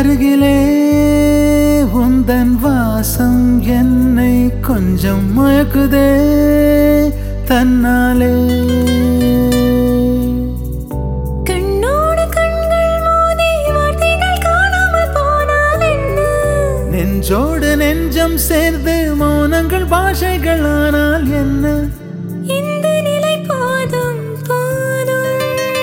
அருகிலே உந்தன் வாசம் என்னை கொஞ்சம் மயக்குதே தன்னாலே கண்ணோடு கண்கள் மோதி வார்த்தைகள் காணாமல் போனால் என்ன நெஞ்சோடு நெஞ்சம் சேர்ந்து மௌனங்கள் பாஷைகள் ஆனால் என்ன இந்த நிலை போதும் போதும்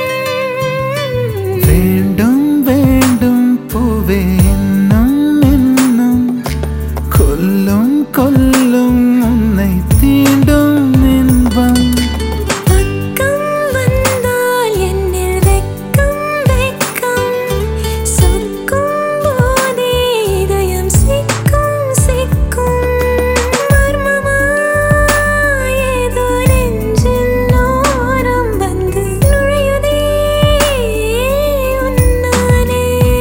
வேண்டும் வேண்டும் பூவே இன்னும் இன்னும் கொல்லும் கொல்லும் உன்னை தீண்டும் இன்பம் பக்கம் வந்தால் என்னில் வெட்கம் வெட்கம் சொக்கும் போதே இதயம் சிக்கும் சிக்கும் மர்மமா ஏதோ நெஞ்சில் ஓரம் வந்து நுழையுதே உன்னாலே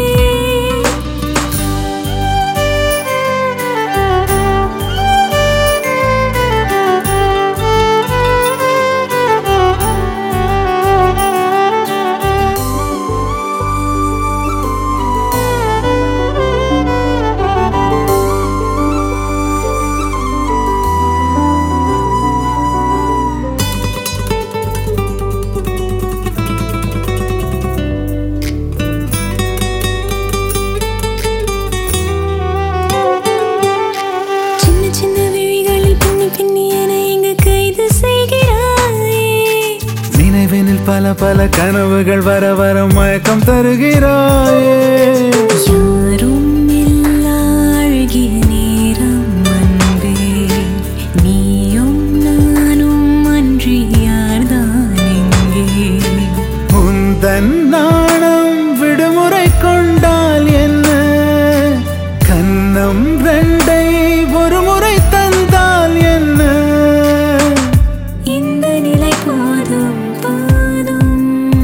சின்ன சின்ன விழிகளில் பின்னி பின்னி என இங்கு கைது செய்கிறாயே நினைவினில் பல பல கனவுகள் வர வர மயக்கம் தருகிறாயே யாரும் இல்லா அழகிய நேரம் அன்பே நீயும் நானும் அன்றி யார்தான் இங்கே உந்தன் நாணம் விடுமுறை கொண்டால் என்ன கன்னம் ரெண்டை ஒரு முறை தந்தால் என்ன இந்த நிலை போதும் போதும்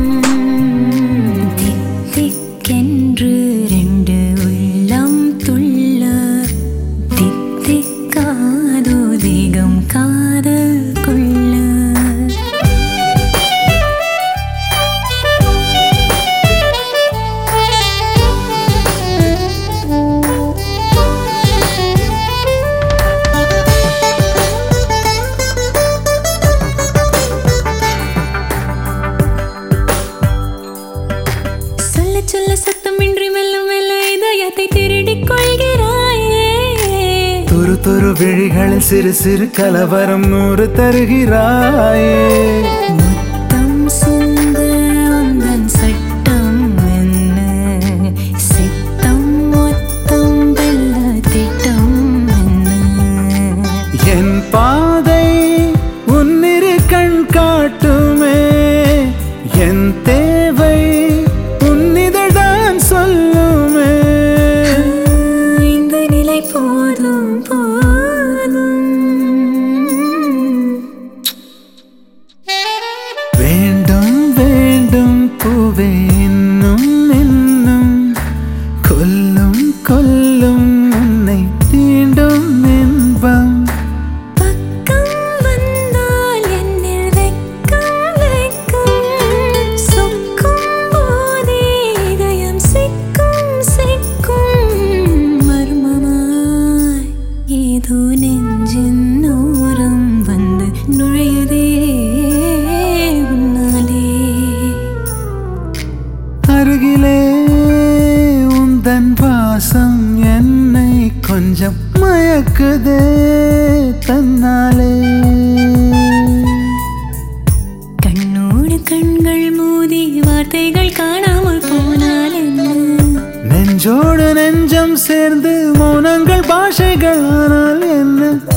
தித்திக்கென்று ரெண்டு உள்ளம் துள்ள தித்திக்காதோ தேகம் காதல் கொள்ள சொல்ல சொல்ல சத்தமின்றி மெல்ல மெல்ல இதயத்தை திருடிக் கொள்கிறாயே துரு துரு விழிகளில் சிறு சிறு கலவரம் நூறு தருகிறாயே முத்தம் சிந்த உந்தன் சட்டம் என்ன சித்தம் மொத்தம் வெல்ல திட்டம் என்ன என் பாதை உன்னிரு கண் காட்டுமே என் தேவை உன்னிதழ்தான் சொல்லுமே இந்த நிலை போதும் போதும் வேண்டும் வேண்டும் பூவே இன்னும் இன்னும் கொல்லும் கொல்லும் உன்னை தீண்டும் இன்பம் பக்கம் வந்தால் என்னில் வெட்கம் வெட்கம் சொக்கும் போதே இதயம் சிக்கும் சிக்கும் மர்மமாய் ஏதோ நெஞ்சின் ஓரம் வந்து நுழையுதே உன்னாலே அருகிலே உந்தன் வாசம் என்னை கொஞ்சம் மயக்குதே தன்னாலே கண்ணோடு கண்கள் மோதி வார்த்தைகள் காணாமல் போனால் என்ன நெஞ்சோடு நெஞ்சம் சேர்ந்து மௌனங்கள் பாஷைகள் ஆனால் என்ன